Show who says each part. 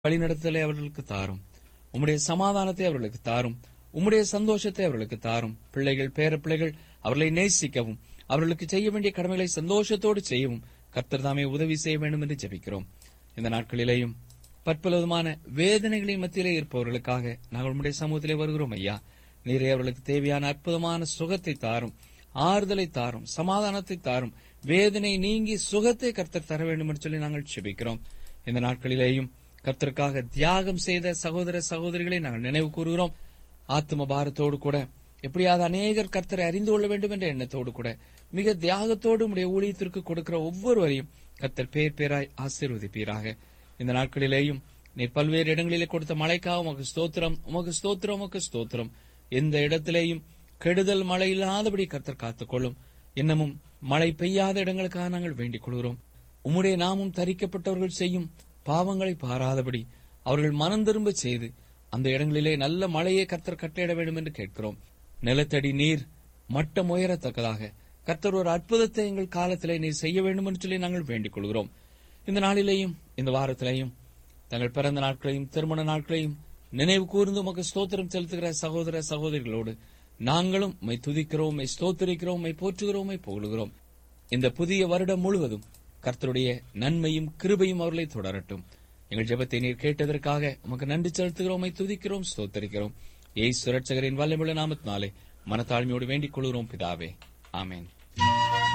Speaker 1: வழிநடத்தலை அவர்களுக்கு தாரும் உம்முடைய சமாதானத்தை அவர்களுக்கு தாரும் உம்முடைய சந்தோஷத்தை அவர்களுக்கு தாரும் பிள்ளைகள் பேர பிள்ளைகள் அவர்களை நேசிக்கவும் அவர்களுக்கு செய்ய வேண்டிய கடமைகளை சந்தோஷத்தோடு செய்யவும் கர்த்தர் தாமே உதவி செய்ய வேண்டும் என்று ஜெபிக்கிறோம் இந்த நாட்களிலேயும் பற்பலவிதமான வேதனைகளின் மத்தியிலே இருப்பவர்களுக்காக நாங்கள் உம்முடைய சமூகத்திலே வருகிறோம் ஐயா நீரே அவர்களுக்கு தேவையான அற்புதமான சுகத்தை தாரும் ஆறுதலை தாரும் சமாதானத்தை தாரும் வேதனை நீங்கி சுகத்தை கர்த்தர் தர வேண்டும் என்று சொல்லி நாங்கள் செபிக்கிறோம் இந்த நாட்களிலேயும் கர்த்தருக்காக தியாகம் செய்த சகோதர சகோதரிகளை நாங்கள் நினைவு கூறுகிறோம் ஆத்ம பாரத்தோடு கூட எப்படியாவது அநேகர் கர்த்தரை அறிந்து கொள்ள வேண்டும் என்ற எண்ணத்தோடு கூட மிக தியாகத்தோடு உடைய ஊழியத்திற்கு கொடுக்கிற ஒவ்வொருவரையும் கர்த்தர் பேர் பேராய் ஆசீர்வதிப்பீராக இந்த நாட்களிலேயும் நீர் பல்வேறு இடங்களிலே கொடுத்த மழைக்காக உமக்கு ஸ்தோத்திரம் உமக்கு ஸ்தோத்திரம் உமக்கு ஸ்தோத்திரம் எந்த இடத்திலேயும் கெடுதல் மழை இல்லாதபடி கர்த்தர் காத்துக்கொள்ளும் இன்னமும் மழை பெய்யாத இடங்களுக்காக நாங்கள் வேண்டிக் கொள்கிறோம் உம்முடைய நாமும் தரிக்கப்பட்டவர்கள் செய்யும் பாவங்களை பாராதபடி அவர்கள் மனம் திரும்ப செய்து அந்த இடங்களிலே நல்ல மழையை கர்த்தர் கட்டளையிட வேண்டும் என்று கேட்கிறோம் நிலத்தடி நீர் மட்டம் உயரத்தக்கதாக கர்த்தர் ஒரு அற்புதத்தை எங்கள் காலத்திலே நீர் செய்ய வேண்டும் என்று சொல்லி நாங்கள் வேண்டிக் கொள்கிறோம் இந்த நாளிலேயும் இந்த வாரத்திலேயும் தங்கள் பிறந்த நாட்களையும் திருமண நாட்களையும் நினைவு கூர்ந்து உமக்கு ஸ்தோத்திரம் செலுத்துகிற சகோதர சகோதரிகளோடு நாங்களும் மை துதிக்கிறோம் மை ஸ்தோத்திரிக்கிறோம் மை போற்றுகிறோம் மை புகழுகிறோம் இந்த புதிய வருடம் முழுவதும் கர்த்தருடைய நன்மையும் கிருபையும் அவர்களை தொடரட்டும் எங்கள் ஜெபத்தை நீர் கேட்டதற்காக உமக்கு நன்றி செலுத்துகிறோம் மை துதிக்கிறோம் ஸ்தோத்தரிக்கிறோம் ஏய் சுரட்சகரின் வல்லமுள்ள நாமத்தினாலே மனத்தாழ்மையோடு வேண்டிக் கொள்கிறோம் பிதாவே ஆமென்